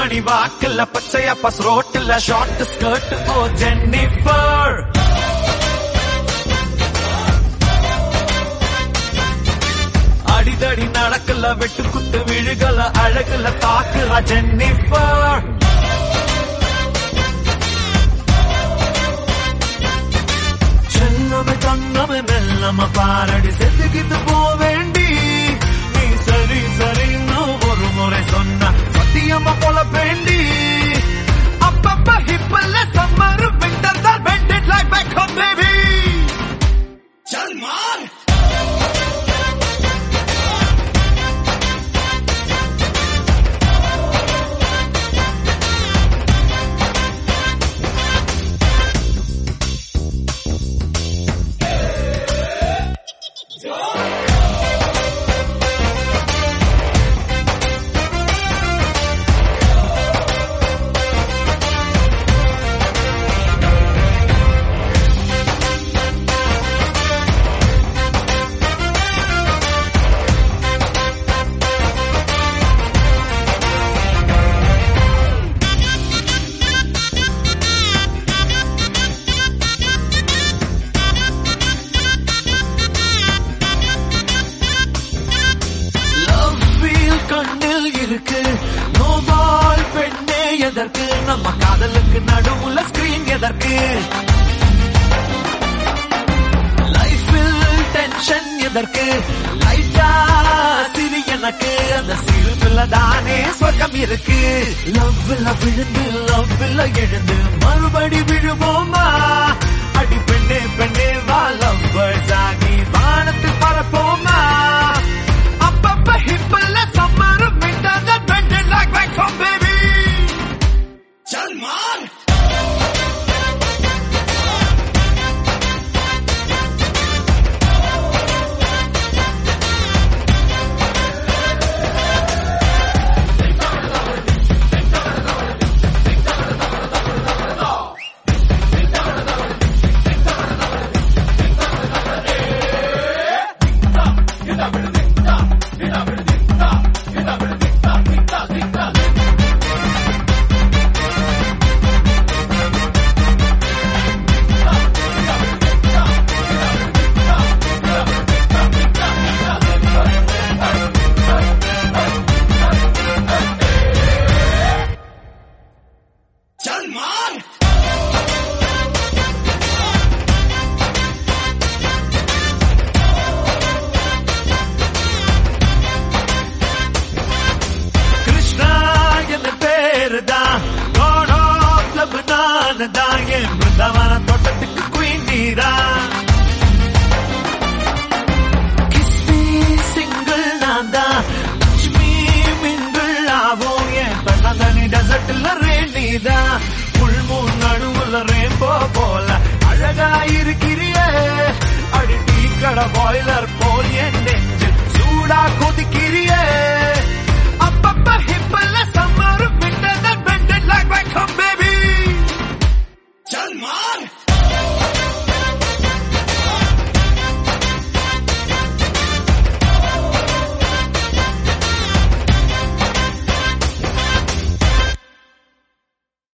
மணி வாக்குல பச்சையா பஸ் ரோட்டுல ஷார்ட் ஸ்கர்ட் ஓ ஜென்னிஃபர் அடிதடி நடக்கல வெட்டு குத்து விழுகல அழகுல தாக்குற ஜென்னிஃபர் செல்லம தங்கம மெல்லம பாரடி செத்துக்கிட்டு போவேண்டி நீ சரி சரின்னு ஒரு முறை சொன்ன சத்தியமா போல வேண்டி அப்பப்ப ஹிப்பல்ல சம்மர் விண்டர் தான் bended like back home baby चल मार லவ் ஃபீல் கண்ணில் இருக்கு நோபால் பெண்ணே எதற்கு நம்ம காதலுக்கு நடுவுல ஸ்கிரீன் எதற்கு லைஃபில் டென்ஷன் எதற்கு லைட்டா சிரி எனக்கு அந்த சிரிப்புல தானே சொர்க்கம் இருக்கு லவ்ல விழுந்து லவ்ல எழுந்து மறுபடி விழுவோமா அடி பெண்ணே பெண்ணே வா லவ்வர்ஸ் ஆகி வானத்து பரப்போமா அப்பப்ப ஹிப்பல்ல summer winter that bended like back from baby चल मार चल मार கிருஷ்ணா என் பேரு தான் கோடோ கிளப் நான் தான் என் பிருந்தாவன தோட்டத்துக்கு குயின் நீரா கிஸ்மி சிங்கிள் நான் தான் லட்சுமி மிங்கிள் ஆவோம் என் தனி டெசர்ட்ல ரேணிதா புல்மூன் நடுவுல ரேம்போ போல அழகா இருக்கிறியே அடி டீ கடை பாய்லர் போல் என் நெஞ்சு சூடா கொதிக்கிறியே